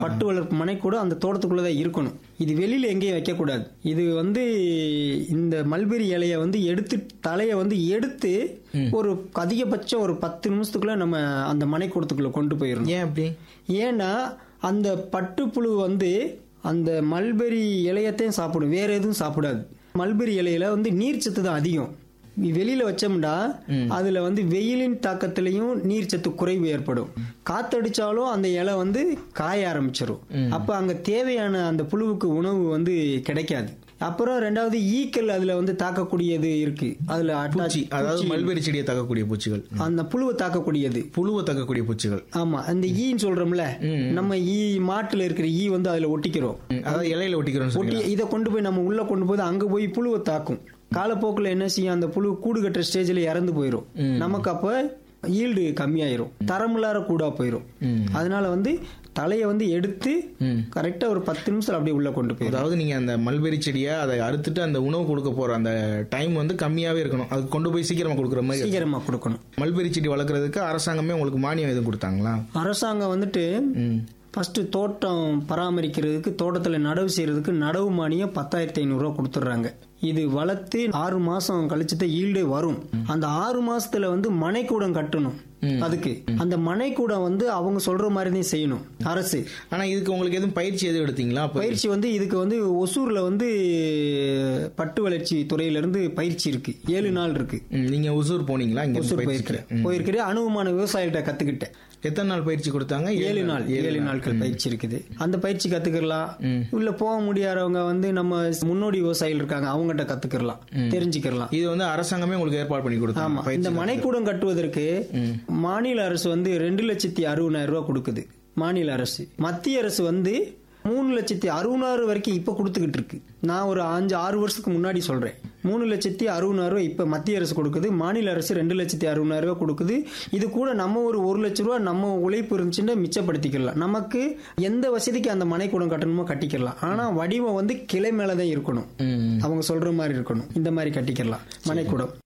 பட்டு வளர்ப்பு மனை கூட அந்த தோட்டத்துக்குள்ள தான் இருக்கணும் இது வெளியில எங்கேயும் வைக்கக்கூடாது இது வந்து இந்த மல்பெரி இலைய வந்து எடுத்து தலையை வந்து எடுத்து ஒரு அதிகபட்சம் ஒரு பத்து நிமிஷத்துக்குள்ள நம்ம அந்த மனைக்கூடத்துக்குள்ள கொண்டு போயிடணும் ஏன் அப்படி ஏன்னா அந்த பட்டுப்புழு வந்து அந்த மல்பெரி இலையத்தையும் சாப்பிடும் வேற எதுவும் சாப்பிடாது மல்பெரி இலையில வந்து நீர்ச்சத்து தான் அதிகம் வெளியில வச்சோம்னா அதுல வந்து வெயிலின் தாக்கத்திலையும் நீர்ச்சத்து குறைவு ஏற்படும் காத்தடிச்சாலும் அந்த இலை வந்து காய ஆரம்பிச்சிடும் அப்ப அங்க தேவையான அந்த புழுவுக்கு உணவு வந்து கிடைக்காது அப்புறம் ரெண்டாவது ஈக்கள் அதுல வந்து தாக்கக்கூடியது இருக்கு அதுல attach- பூச்சி அதாவது மல்பெரி செடியை தாக்கக்கூடிய பூச்சிகள் அந்த புழுவை தாக்கக்கூடியது புழுவை தாக்கக்கூடிய பூச்சிகள் ஆமா அந்த ஈன்னு சொல்றோம்ல நம்ம ஈ மாட்டுல இருக்கிற ஈ வந்து அதுல ஒட்டிக்கிறோம் ம், அதாவது இலையில ஒட்டிக்கிறோம் ஒட்டி இதை கொண்டு போய் நம்ம உள்ள கொண்டு போய் அங்க போய் புழுவை தாக்கும் காலப்போக்கில் என்ன செய்யும் அந்த புழு கூடு கட்டுற ஸ்டேஜ்ல இறந்து போயிடும் நமக்கு அப்ப ஈல்டு கம்மியாயிரும் தரமில்லாத கூடா போயிடும் அதனால வந்து தலையை வந்து எடுத்து கரெக்டா ஒரு பத்து நிமிஷம் அப்படியே உள்ள கொண்டு போயிடும் அதாவது நீங்க அந்த மல்பெரி செடியை அதை அறுத்துட்டு அந்த உணவு கொடுக்க போற அந்த டைம் வந்து கம்மியாவே இருக்கணும் அது கொண்டு போய் சீக்கிரமா கொடுக்குற மாதிரி சீக்கிரமா கொடுக்கணும் மல்பெரி செடி வளர்க்கறதுக்கு அரசாங்கமே உங்களுக்கு மானியம் எதுவும் கொடுத்தாங்களா அரசாங்கம் வந்துட்டு ம் ஃபர்ஸ்ட் தோட்டம் பராமரிக்கிறதுக்கு தோட்டத்துல நடவு செய்யறதுக்கு நடவு மானியம் பத்தாயிரத்தி ஐநூறுரூவா கொடுத்துட்றாங்க இது வளர்த்து ஆறு மாசம் கழிச்சு தான் ஈல்டே வரும் அந்த ஆறு மாசத்துல வந்து மனைக்கூடம் கட்டணும் அதுக்கு அந்த மனைக்கூடம் வந்து அவங்க சொல்ற மாதிரி தான் செய்யணும் அரசு ஆனா இதுக்கு உங்களுக்கு எதுவும் பயிற்சி எதுவும் எடுத்தீங்களா அப்ப பயிற்சி வந்து இதுக்கு வந்து ஒசூர்ல வந்து பட்டு வளர்ச்சி துறையில இருந்து பயிற்சி இருக்கு ஏழு நாள் இருக்கு ம், நீங்க ஒசூர் போனீங்களா இங்க ஒசூர் பயிற்சி போயிருக்கிறேன் போயிருக்கிறேன் அனுபவமான விவசாயிகிட்ட கத்துக்கிட்டேன் எத்தனை நாள் பயிற்சி கொடுத்தாங்க ஏழு நாள் ஏழு நாட்கள் பயிற்சி இருக்குது அந்த பயிற்சி கத்துக்கலாம் இல்ல போக முடியாதவங்க வந்து நம்ம முன்னோடி விவசாயிகள் இருக்காங்க அவங்ககிட்ட கத்துக்கலாம் தெரிஞ்சுக்கலாம் இது வந்து அரசாங்கமே உங்களுக்கு ஏற்பாடு பண்ணி ஆமா கொடுத்தாங்க இந்த மனைக்கூடம் கட்டுவதற்கு மாநில அரசு வந்து ரெண்டு லட்சத்தி அறுபதாயிரம் ரூபாய் கொடுக்குது மாநில அரசு மத்திய அரசு வந்து மூணு லட்சத்தி அறுபதாயிரம் வரைக்கும் இப்ப கொடுத்துக்கிட்டு இருக்கு நான் ஒரு அஞ்சு ஆறு வருஷத்துக்கு முன்னாடி சொல்றேன் மூணு லட்சத்தி அறுபதாயிரம் ரூபாய் இப்ப மத்திய அரசு கொடுக்குது மாநில அரசு ரெண்டு லட்சத்தி அறுபதாயிரம் ரூபாய் கொடுக்குது இது கூட நம்ம ஒரு ஒரு லட்ச ரூபாய் நம்ம உழைப்பு இருந்துச்சுன்னா மிச்சப்படுத்திக்கலாம் நமக்கு எந்த வசதிக்கு அந்த மனைக்கூடம் கட்டணுமோ கட்டிக்கலாம் ஆனா வடிவம் வந்து கிளை மேலதான் இருக்கணும் ம். அவங்க சொல்ற மாதிரி இருக்கணும் இந்த மாதிரி கட்டிக்கலாம் மனைக்கூடம்